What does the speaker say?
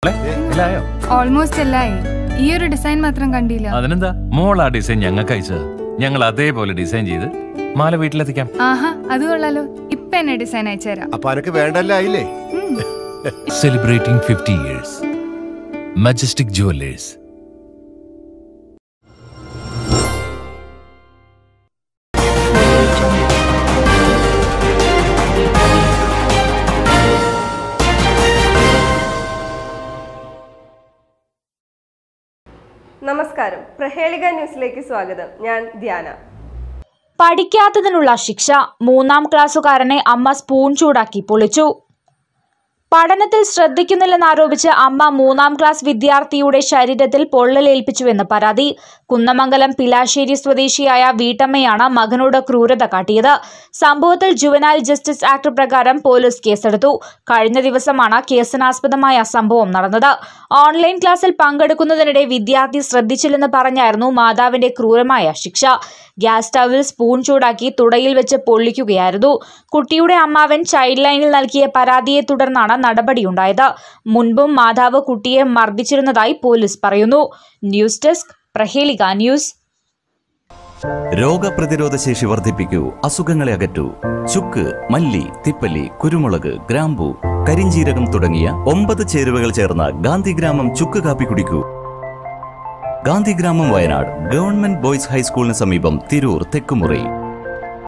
മോളെ, എല്ലായോ ഓൾമോസ്റ്റ് എല്ലായി ഈ ഒരു ഡിസൈൻ മാത്രം കണ്ടില്ല അതിനെന്താ മോൾ ആ ഡിസൈൻ ഞങ്ങൾക്ക് അയച്ചത് ഞങ്ങൾ അതേപോലെ ഡിസൈൻ ചെയ്ത് മാല വീട്ടിലെത്തിക്കാം ആഹാ അത് കൊള്ളാലോ ഇപ്പൊ എന്നെ ഡിസൈൻ അയച്ചുതരാം അപ്പൊ അനക്ക് വേണ്ടല്ല ആയില്ലേ ഉം. Celebrating fifty years Majestic Jewellers നമസ്കാരം പ്രഹേളിക ന്യൂസിലേക്ക് സ്വാഗതം ഞാൻ ധ്യാന പഠിക്കാത്തതിനുള്ള ശിക്ഷ മൂന്നാം ക്ലാസ്സുകാരനെ അമ്മ സ്പൂൺ ചൂടാക്കി പൊളിച്ചു പഠനത്തിൽ ശ്രദ്ധിക്കുന്നില്ലെന്നാരോപിച്ച് അമ്മ മൂന്നാം ക്ലാസ് വിദ്യാർത്ഥിയുടെ ശരീരത്തിൽ പൊള്ളലേൽപ്പിച്ചുവെന്ന് പരാതി കുന്നമംഗലം പിലാശ്ശേരി സ്വദേശിയായ വീട്ടമ്മയാണ് മകനോട് ക്രൂരത കാട്ടിയത് സംഭവത്തിൽ ജുവനാൽ ജസ്റ്റിസ് ആക്ട് പ്രകാരം പോലീസ് കേസെടുത്തു കഴിഞ്ഞ ദിവസമാണ് കേസിനാസ്പദമായ സംഭവം നടന്നത് ഓൺലൈൻ ക്ലാസ്സിൽ പങ്കെടുക്കുന്നതിനിടെ വിദ്യാർത്ഥി ശ്രദ്ധിച്ചില്ലെന്ന് പറഞ്ഞായിരുന്നു മാതാവിന്റെ ക്രൂരമായ ശിക്ഷ ഗ്യാസ് സ്റ്റവിൽ സ്പൂൺ ചൂടാക്കി തുടയിൽ വെച്ച് പൊള്ളിക്കുകയായിരുന്നു കുട്ടിയുടെ അമ്മാവൻ ചൈൽഡ് ലൈനിൽ നൽകിയ പരാതിയെ തുടർന്നാണ് നടപടിയുണ്ടായത് മുൻപും മാതാവ് കുട്ടിയെ മർദ്ദിച്ചിരുന്നതായി പോലീസ് പറയുന്നു ന്യൂസ് ഡെസ്ക് പ്രഹേളിക ന്യൂസ് രോഗപ്രതിരോധ ശേഷി വർദ്ധിപ്പിക്കൂ അസുഖങ്ങളെ അകറ്റൂ ചുക്ക് മല്ലി തിപ്പല്ലി കുരുമുളക് ഗ്രാമ്പു കരിഞ്ചീരകം തുടങ്ങിയ ഒമ്പത് ചേരുവകൾ ചേർന്ന ഗാന്ധിഗ്രാമം ചുക്ക് കാപ്പി കുടിക്കൂ ഗാന്ധിഗ്രാമം വയനാട് ഗവൺമെന്റ് ബോയ്സ് ഹൈസ്കൂളിന് സമീപം തിരൂർ തെക്കുമുറി